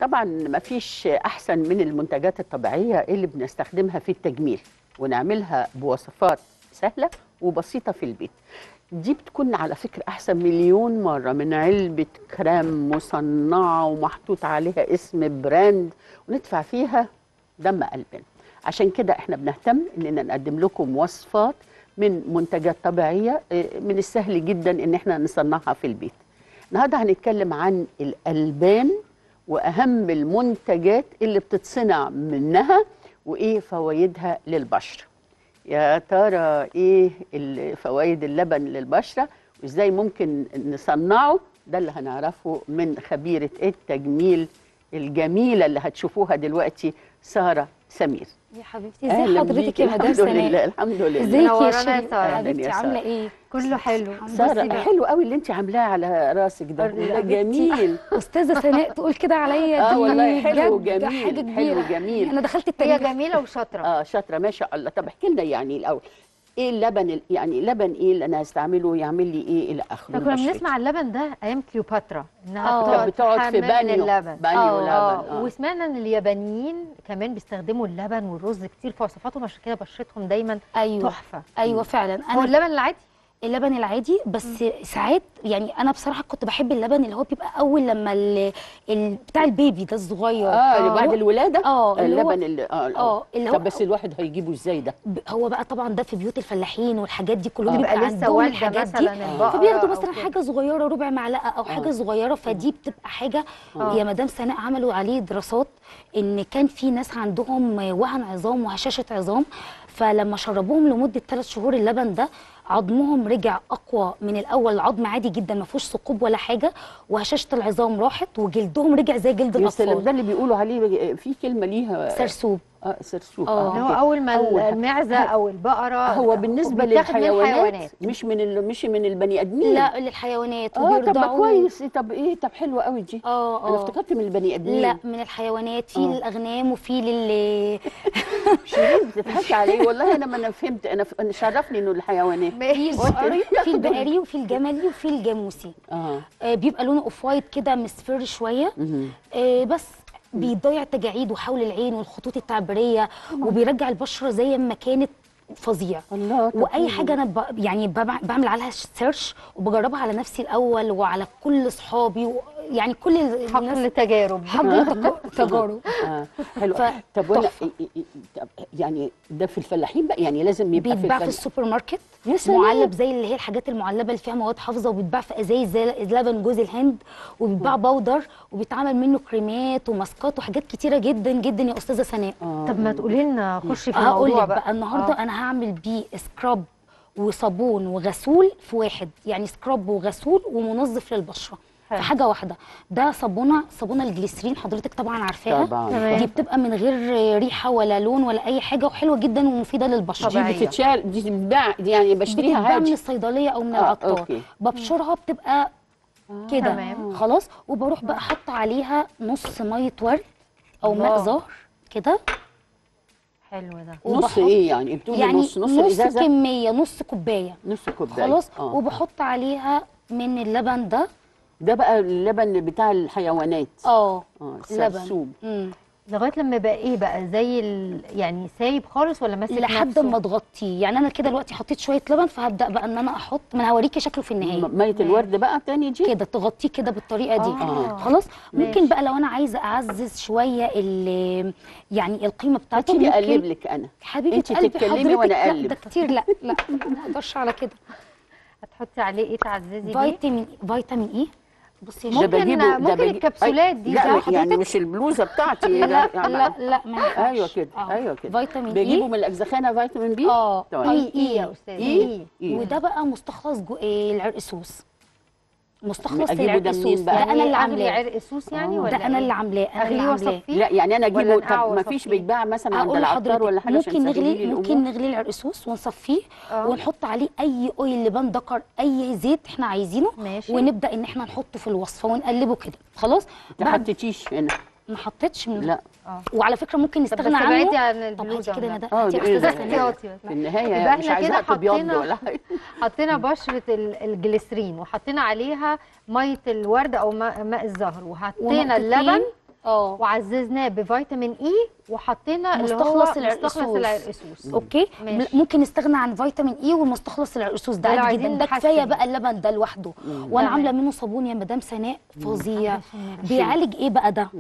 طبعا ما فيش احسن من المنتجات الطبيعيه اللي بنستخدمها في التجميل ونعملها بوصفات سهله وبسيطه في البيت دي بتكون على فكره احسن مليون مره من علبه كريم مصنعه ومحطوط عليها اسم براند وندفع فيها دم قلبنا عشان كده احنا بنهتم اننا نقدم لكم وصفات من منتجات طبيعيه آه، من السهل جدا ان احنا نصنعها في البيت النهارده هنتكلم عن الالبان واهم المنتجات اللي بتتصنع منها وايه فوائدها للبشره يا ترى ايه ال- فوائد اللبن للبشره وازاي ممكن نصنعه ده اللي هنعرفه من خبيره التجميل الجميله اللي هتشوفوها دلوقتي ساره سمير يا حبيبتي ازي أهلاً حضرتك بيكي. يا مدام الحمد لله سناء الحمد لله ازيك يا منورانا يا شيرين سارة. حبيبتي أهلاً يا عامله سارة. ايه كله حلو ساره بقى. حلو قوي اللي انت عاملاه على راسك ده حبيبتي. ده جميل استاذه سناء تقول كده عليا اه دي والله حلو بجد جميل حاجه كبيره حلو جميل انا دخلت هي التاريخ جميله وشاطره اه شاطره ما شاء الله طب احكي لنا يعني الاول ايه اللبن ال- يعني لبن ايه اللي انا هستعمله يعمل لي ايه الى اخره احنا كنا لبشرتي؟ بنسمع اللبن ده ايام كليوباترا انها آه. بتقعد بتقعد في تحمل بانيو اللبن بانيو اه لبن اه آه. وسمعنا ان اليابانيين كمان بيستخدموا اللبن والرز كتير في وصفاتهم عشان كده بشرتهم دايما ايوه تحفه ايوه فعلا هو انا اللبن العادي اللبن العادي بس ساعات يعني انا بصراحه كنت بحب اللبن اللي هو بيبقى اول لما ال... ال... بتاع البيبي ده الصغير اه اللي بعد هو- الولاده اه اللي هو اللبن اللي اه اه اللي هو طب بس الواحد هيجيبه ازاي ده ب- هو بقى طبعا ده في بيوت الفلاحين والحاجات دي كلهم بيبقى بيبقى لسه عندهم والده الحاجات دي مثلا البقره فبياخدوا أو مثلا كده. حاجه صغيره ربع معلقه او حاجه آه. صغيره فدي بتبقى حاجه آه. يا مدام سناء عملوا عليه دراسات ان كان في ناس عندهم وهن عظام وهشاشه عظام فلما شربوهم لمده ثلاث شهور اللبن ده عظمهم رجع اقوى من الاول العظم عادي جدا ما فيهوش ثقوب ولا حاجه وهشاشه العظام راحت وجلدهم رجع زي جلد يا سلام الاطفال ده اللي بيقولوا عليه في كلمه ليها سرسوب اه سرسوب آه. اللي هو أوكي. اول ما أول حاجة. المعزه او البقره هو بالنسبه بيتاخد من للحيوانات مش من ال... مش من البني ادمين لا للحيوانات اه طب ما وبيرضعوا كويس طب ايه طب حلوه قوي دي اه انا اه افتكرت من البني ادمين لا من الحيوانات في آه. للاغنام وفي لل شيرين بتضحكي عليه والله انا ما انا فهمت انا ف... انا شرفني انه الحيوانات في البقري في البقري وفي الجملي وفي الجاموسي اه آه بيبقى لونه اوف وايت كده مصفر شويه مهم. آه بس بيضيع التجاعيد وحول العين والخطوط التعبيريه وبيرجع البشره زي ما كانت فظيع الله طب واي حلو. حاجه انا ب... يعني ببع- بعمل عليها سيرش وبجربها على نفسي الاول وعلى كل اصحابي و... يعني كل الناس حقل تجارب حقل تج- تجارب اه حلو ف- طب وانا تحفة. إيه- إيه- طب يعني ده في الفلاحين بقى يعني لازم يبقى بيتباع في في السوبر ماركت يا سلام. معلب زي اللي هي الحاجات المعلبه اللي فيها مواد حافظه وبيتباع في ازايز زي لبن جوز الهند وبيتباع بودر وبيتعمل منه كريمات وماسكات وحاجات كتيره جدا جدا يا استاذه سناء آه. طب ما تقولي لنا خشي في هقول الموضوع لك بقى, بقى النهارده آه. انا هعمل بيه سكراب وصابون وغسول في واحد يعني سكراب وغسول ومنظف للبشره في حلو. حاجه واحده ده صابونه صابونه الجليسرين حضرتك طبعا عارفاها طبعا تمام. دي بتبقى من غير ريحه ولا لون ولا اي حاجه وحلوه جدا ومفيده للبشره دي طبيعية. بتتشال دي بتتباع دي يعني بشتريها بتتباع من عادي الصيدليه او من آه، العطار أوكي. ببشرها بتبقى كده تمام. خلاص وبروح بقى احط عليها نص ميه ورد او ماء الله. زهر كده حلو ده نص وبحط- ايه يعني بتقولي يعني نص نص الازازه كميه نص كوبايه نص كوبايه خلاص آه. وبحط عليها من اللبن ده ده بقى اللبن بتاع الحيوانات اه اه لبن سرسوب مم. لغايه لما يبقى ايه بقى زي ال... يعني سايب خالص ولا ماسك لحد نفسه؟ ما تغطيه يعني انا كده دلوقتي حطيت شويه لبن فهبدا بقى ان انا احط ما انا هوريكي شكله في النهايه م- ميه الورد بقى تاني دي كده تغطيه كده بالطريقه دي آه. خلاص ممكن ماشي. بقى لو انا عايزه اعزز شويه ال- يعني القيمه بتاعته هاتي لي ممكن اقلب لك انا حبيبه انتي قلبي تتكلمي حضرتك وأنا لا أقلب. ده كتير لا لا ما اقدرش على كده هتحطي عليه ايه تعززي بيه فيتامين فيتامين اي بصي يا ده شيخ. ممكن- بجيبه ده ممكن بجيب- الكبسولات دي لا صح يعني حضرتك؟ مش البلوزه بتاعتي لا لا لا لا ما ينفعش. ايوه كده آه. ايوه كده فيتامين بجيبه اي من الاجزخانه فيتامين بي اه طيب. اي اي يا استاذ ايه إيه؟ وده بقى مستخلص جو... إيه العرقسوس مستخلص أجيبه ده منين العرقسوس بقى؟ ده انا اللي اغلي عاملاه عرق سوس يعني آه. ولا ده انا إيه؟ اللي عاملاه انا اللي اغليه عاملاه واصفيه لا يعني انا ولا اجيبه نقعه طب ما فيش وأصفيه؟ بيتباع مثلا عند اقول العطار لحضرتك ولا حاجه عشان ممكن تسهلي لي نغلي ممكن الأمور؟ نغلي العرقسوس ونصفيه آه. ونحط عليه اي اويل لبان ذكر اي زيت احنا عايزينه ماشي. ونبدا ان احنا نحطه في الوصفه ونقلبه كده خلاص ما بعد حطيتيش هنا ما حطيتش من لا اه وعلى فكره ممكن طب نستغنى بس ابعدي عنه عن طب البلوزه هاتي كده والنبي. ندى اه هاتي دي يا إيه استاذه ده؟ سناء احتياطي بس. في النهايه يبقى مش احنا عايزاها كده تبيض حطينا- ولا حاجه حطينا بشره ال- الجليسرين وحطينا عليها ميه الورد او ماء, ماء الزهر وحطينا ونقطتين اللبن اه وعززناه بفيتامين اي وحطينا اللي هو مستخلص مستخلص العرقسوس. العرقسوس اوكي ماشي. م- ممكن نستغنى عن فيتامين اي والمستخلص العرقسوس ده ده لو عادي عايزين جدا ده نحسن كفايه يعني. بقى اللبن ده لوحده وانا تمام. عامله منه صابون يا مدام سناء فظيع بسم الله. بيعالج ايه بقى ده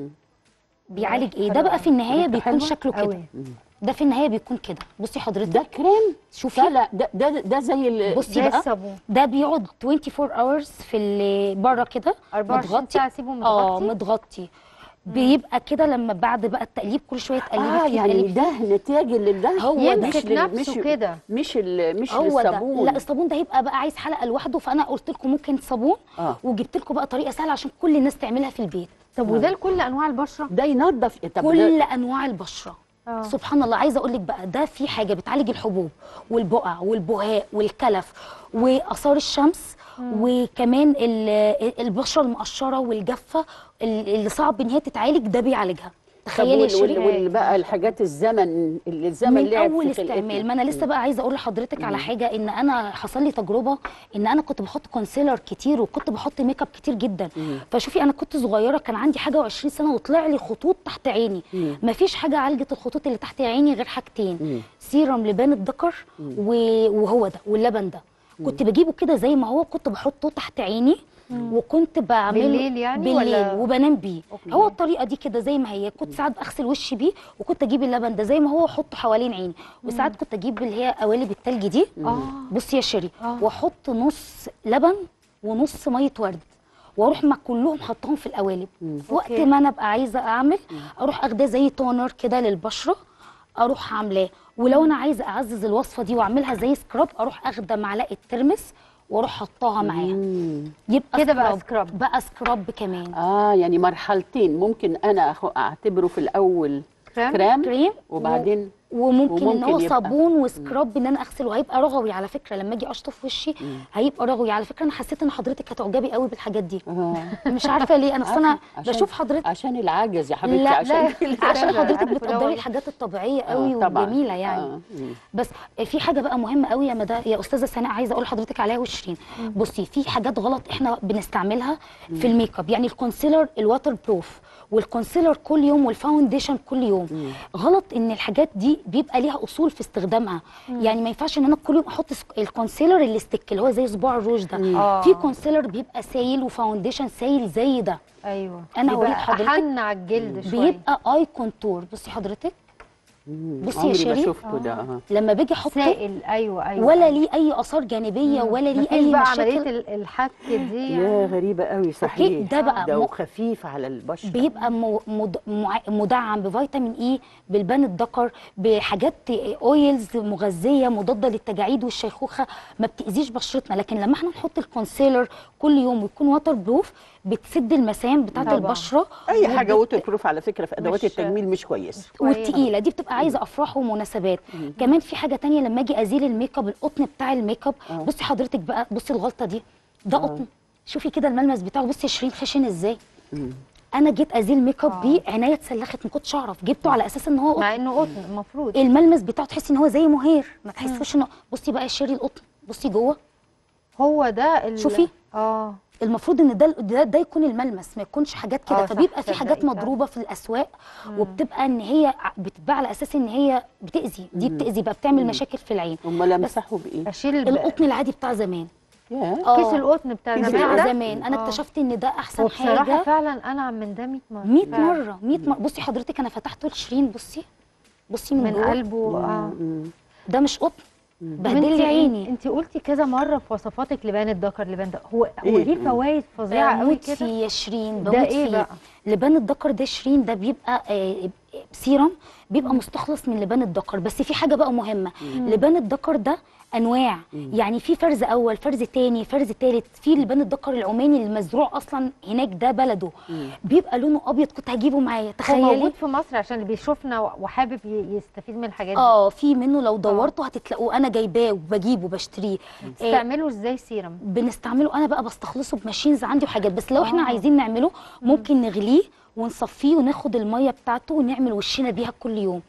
بيعالج ايه ده حلو بقى في النهايه ريحته بيكون حلوة شكله كده قوي ده في النهايه بيكون كده بصي حضرتك ده كريم شوفي لا لا ده ده ده زي ال- بصي زي بقى الصابون ده بيقعد 24 hours في ال- بره كده 24 متغطي ساعه سيبه اه متغطي متغطي بيبقى كده لما بعد بقى التقليب كل شويه تقلبي اه فيه يعني تقلبي فيه. ده نتاج اللي ده هو ده. يمسك لل- نفسه مش كده مش ال- مش هو ده الصابون لا الصابون ده هيبقى بقى عايز حلقه لوحده فانا قلت لكم ممكن صابون اه وجبت لكم بقى طريقه سهله عشان كل الناس تعملها في البيت طب وده لكل انواع البشره ده ينظف طب كل ده- انواع البشره آه. سبحان الله عايزه اقول لك بقى ده في حاجه بتعالج الحبوب والبقع والبهاء والكلف واثار الشمس وكمان ال- البشره المقشره والجافه اللي صعب ان هي تتعالج ده بيعالجها طب تخيلي يا وال- وال- شيرين وال- بقى الحاجات الزمن اللي الزمن من لعب اول في خلقتنا. استعمال ما انا لسه بقى عايزه اقول لحضرتك على حاجه ان انا حصل لي تجربه ان انا كنت بحط كونسيلر كتير وكنت بحط ميك اب كتير جدا فشوفي انا كنت صغيره كان عندي حاجه و20 سنه وطلع لي خطوط تحت عيني مم. مفيش حاجه عالجت الخطوط اللي تحت عيني غير حاجتين مم. سيرم لبان الذكر و- وهو ده واللبن ده كنت بجيبه كده زي ما هو كنت بحطه تحت عيني وكنت بعمله بالليل يعني بالليل ولا- وبنام بيه أوكي. هو الطريقه دي كده زي ما هي كنت ساعات اغسل وشي بيه وكنت اجيب اللبن ده زي ما هو واحطه حوالين عيني وساعات كنت اجيب اللي هي قوالب التلج دي اه بصي يا شيري آه. واحط نص لبن ونص ميه ورد واروح مع كلهم حطهم في القوالب في وقت أوكي. ما انا ابقى عايزه اعمل اروح اخداه زي تونر كده للبشره اروح عاملاه ولو انا عايزه اعزز الوصفه دي واعملها زي سكراب اروح اخده معلقه ترمس واروح حطاها معاها مم. يبقى كده بقى سكراب. بقى سكراب كمان اه يعني مرحلتين ممكن انا أخ- اعتبره في الاول كريم كريم كريم وبعدين وممكن, ان وممكن هو يبقى- صابون وسكراب ان انا اغسل وهيبقى رغوي على فكره لما اجي اشطف وشي هيبقى رغوي على فكره انا حسيت ان حضرتك هتعجبي قوي بالحاجات دي آه. مش عارفه ليه انا أصل انا عشان- بشوف حضرتك عشان العجز يا حبيبتي لا عشان لا. عشان لا، حضرتك عارفة بتقدري لو- الحاجات الطبيعيه آه، قوي طبعاً. وجميله يعني آه. مم. بس في حاجه بقى مهمه قوي يا مدى يا استاذه سناء عايزه اقول لحضرتك عليها وشيرين بصي في حاجات غلط احنا بنستعملها في الميك اب يعني الكونسيلر الواتر بروف والكونسيلر كل يوم والفاونديشن كل يوم غلط ان الحاجات دي بيبقى ليها اصول في استخدامها يعني ما ينفعش ان انا كل يوم احط سك- الكونسيلر اللي ستيك اللي هو زي صباع الروج ده آه. في كونسيلر بيبقى سايل وفاونديشن سايل زي ده ايوه أنا هوريك بيبقى حضرتك. احن على الجلد شويه بيبقى اي كونتور بصي حضرتك مم. بصي يا عمري ما شيرين. شفته ده آه. لما باجي احطه سائل ايوه ايوه ولا أيوة. ليه اي اثار جانبيه ولا ليه مفيش اي بقى مشاكل عمليه ال- الحك دي يا يعني. غريبه قوي صحيح ده بقى ده م- وخفيف على البشره بيبقى م- مد- مع- مدعم بفيتامين اي بالبان الذكر بحاجات اويلز مغذيه مضاده للتجاعيد والشيخوخه ما بتاذيش بشرتنا لكن لما احنا نحط الكونسيلر كل يوم ويكون واتر بروف بتسد المسام بتاعت طبعاً. البشره اي حاجه وبت- ووتر بروف على فكره في ادوات مش- التجميل مش كويسه كويس. والتقيله دي بتبقى عايزه افراح ومناسبات كمان في حاجه تانية لما اجي ازيل الميك اب القطن بتاع الميك اب آه. بصي حضرتك بقى بصي الغلطه دي ده آه. قطن شوفي كده الملمس بتاعه بصي يا شيرين خشن ازاي مم. انا جيت ازيل ميك اب آه. بيه عينيا اتسلخت ما كنتش اعرف جبته على اساس ان هو قطن مع انه قطن المفروض الملمس بتاعه تحسي ان هو زي مهير ما تحسوش انه بصي بقى يا شيري القطن بصي جوه هو ده ال... شوفي. اه المفروض ان ده ده, ده يكون الملمس ما يكونش حاجات كده آه، صح، فبيبقى في حاجات تصدقي، صح. مضروبه في الاسواق وبتبقى ان هي ع- بتتباع على اساس ان هي بتاذي دي بتاذي بقى بتعمل مشاكل في العين امال امسحه بايه اشيل الب... القطن العادي بتاع زمان ياه كيس اه القطن بتاع كيس زمان بتاع ده زمان انا آه. اكتشفت ان ده احسن وبصراحه حاجه فعلا انعم من ده 100 مره 100 فعلا. مره 100 مره بصي حضرتك انا فتحته لشيرين بصي بصي من, من جوه قلبه اه مم. ده مش قطن طب بهدل لي انت- عيني انت قلتي كذا مره في وصفاتك لبان الذكر لبان ده هو هو إيه؟ ليه فوائد فظيعه قوي بموت كده فيه يا شيرين ده بموت إيه فيه بقى؟ لبان الذكر ده شيرين ده بيبقى آه، سيرم بيبقى مستخلص من لبان الذكر بس في حاجه بقى مهمه لبان الذكر ده انواع يعني في فرز اول فرز تاني فرز تالت في لبان الذكر العماني المزروع اصلا هناك ده بلده بيبقى لونه ابيض كنت هجيبه معايا هو تخيلي موجود في مصر عشان اللي بيشوفنا وحابب ي- يستفيد من الحاجات دي اه في منه لو دورتوا هتتلاقوه انا جايباه وبجيبه بشتريه آه، تستعمله ازاي سيرم بنستعمله انا بقى بستخلصه بماشينز عندي وحاجات بس لو احنا عايزين نعمله ممكن نغليه ونصفيه وناخد الميه بتاعته ونعمل وشنا بيها كل يوم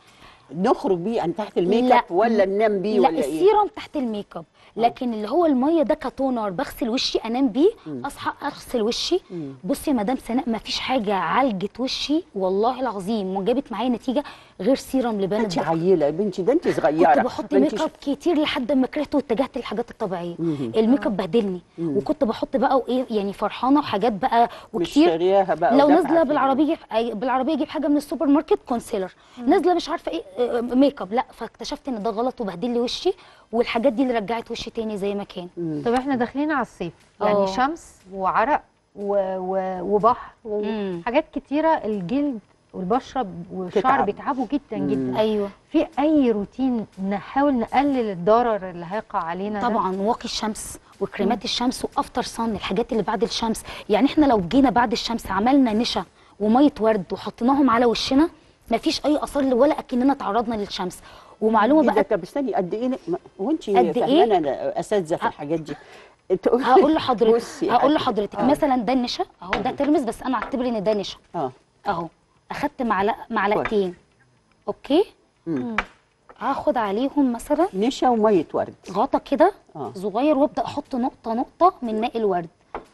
نخرج بيه عن تحت الميك لا. اب ولا ننام بيه لا ولا ايه السيرم تحت الميك اب لكن اللي هو الميه ده كتونر بغسل وشي انام بيه اصحى اغسل وشي مم. بصي يا مدام سناء ما فيش حاجه عالجت وشي والله العظيم وجابت معايا نتيجه غير سيرم لبان انت الضفر عيله يا بنتي ده انت صغيره كنت بحط ما ميك انتش- اب كتير لحد ما كرهته واتجهت للحاجات الطبيعيه مم. الميك اب بهدلني مم. وكنت بحط بقى وايه يعني فرحانه وحاجات بقى مش وكتير شارياها بقى لو ودافعة نازله فيها. بالعربيه أي- بالعربيه اجيب حاجه من السوبر ماركت كونسيلر نازله مش عارفه ايه آه، ميك اب لا فاكتشفت ان ده غلط وبهدل لي وشي والحاجات دي اللي رجعت وشي تاني زي ما كان مم. طب احنا داخلين على الصيف يعني آه. شمس وعرق و... و... وبحر مم. وحاجات كتيره الجلد والبشره والشعر تتعب. بيتعبوا جدا مم. جدا ايوه في اي روتين نحاول نقلل الضرر اللي هيقع علينا ده؟ طبعا واقي الشمس وكريمات الشمس وافتر صن الحاجات اللي بعد الشمس يعني احنا لو جينا بعد الشمس عملنا نشا وميه ورد وحطيناهم على وشنا مفيش اي اثار ولا اكننا تعرضنا للشمس ومعلومه إيه ده؟ بقى طب استني قد ايه ما- وانت قد إيه؟ فاهمانه أنا اساتذه في ه- الحاجات دي تقولي- هقول لحضرتك بصي هقول يعني- لحضرتك آه. مثلا ده النشا اهو ده ترمس بس انا اعتبر ان ده نشا اه اهو اخدت معلقه معلقتين اوكي مم. هاخد عليهم مثلا نشا وميه ورد غطا كده اه صغير وابدا احط نقطه نقطه من ماء الورد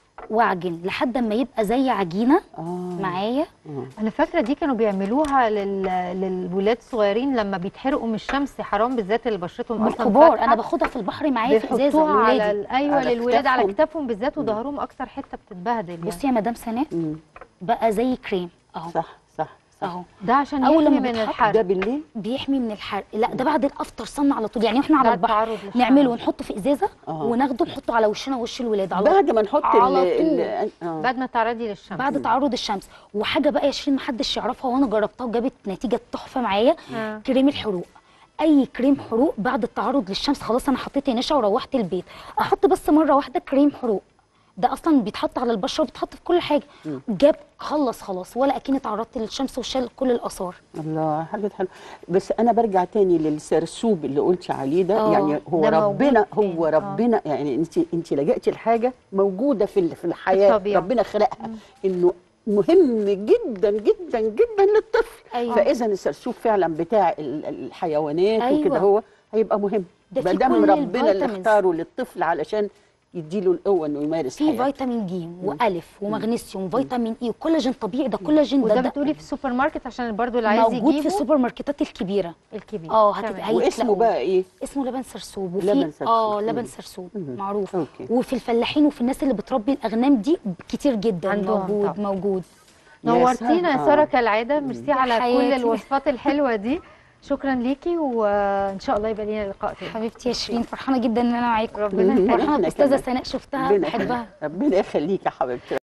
واعجن لحد ما يبقى زي عجينه اه معايا آه. انا فاكره دي كانوا بيعملوها لل... للولاد الصغيرين لما بيتحرقوا من الشمس حرام بالذات اللي بشرتهم اصلا والكبار فاتحة. انا باخدها في البحر معايا في ازازه بيحطوها على لولادي ال- ايوه على للولاد على كتافهم. كتافهم بالذات وظهرهم اكتر حته بتتبهدل يعني. بصي يا مدام سناء مم. بقى زي كريم اهو صح صح صح اهو ده عشان أول يحمي لما من بيتحط الحرق ده بالليل بيحمي من الحرق لا ده بعد الافطر صن على طول يعني احنا على بعد البحر التعرض للشمس. نعمله ونحطه في ازازه آه. وناخده نحطه على وشنا ووش الولاد على بعد ما نحط على ال- طول. ال- آه. بعد ما تعرضي للشمس بعد تعرض الشمس وحاجه بقى يا شيرين محدش يعرفها وانا جربتها وجابت نتيجه تحفه معايا آه. كريم الحروق اي كريم حروق بعد التعرض للشمس خلاص انا حطيت نشا وروحت البيت احط بس مره واحده كريم حروق ده اصلا بيتحط على البشره وبيتحط في كل حاجه جاب خلص خلاص ولا اكني تعرضت للشمس وشال كل الاثار الله حاجة حلوة بس أنا برجع تاني للسرسوب اللي قلتي عليه ده آه، يعني هو ده موجود ربنا فين؟ هو آه. ربنا يعني أنت أنت لجأتي لحاجة موجودة في ال- في الحياة الطبيعة. ربنا خلقها إنه مهم جدا جدا جدا للطفل أيوة. فإذا السرسوب فعلا بتاع ال- الحيوانات أيوة. وكده هو هيبقى مهم ده ما فيه دام كل ربنا اللي الفيتامينز. اختاره للطفل علشان يديله القوة إنه يمارس في حياته فيتامين ج والف ومغنيسيوم فيتامين اي وكولاجين طبيعي ده كولاجين وده ده, ده بتقولي في السوبر ماركت عشان برضو اللي عايز موجود يجيبه في السوبر ماركتات الكبيره الكبير اه هتبقى تمام. هي- واسمه هتلاقوه. بقى إيه؟ اسمه لبن سرسوب وفي لبن سرسوب. اه مم. لبن سرسوب مم. معروف أوكي. وفي الفلاحين وفي الناس اللي بتربي الاغنام دي كتير جدا عندهم موجود طبعا. موجود يا نورتينا يا سلام. ساره كالعاده ميرسي على كل حياتي. الوصفات الحلوه دي شكرا ليكي وان شاء الله يبقى لينا لقاء تاني حبيبتي يا شيرين فرحانه جدا ان انا معاكم ربنا مم. يخليك فرحانه وإحنا باستاذه كمان. سناء شفتها ربنا بحبها يخليك- ربنا يخليك يا حبيبتي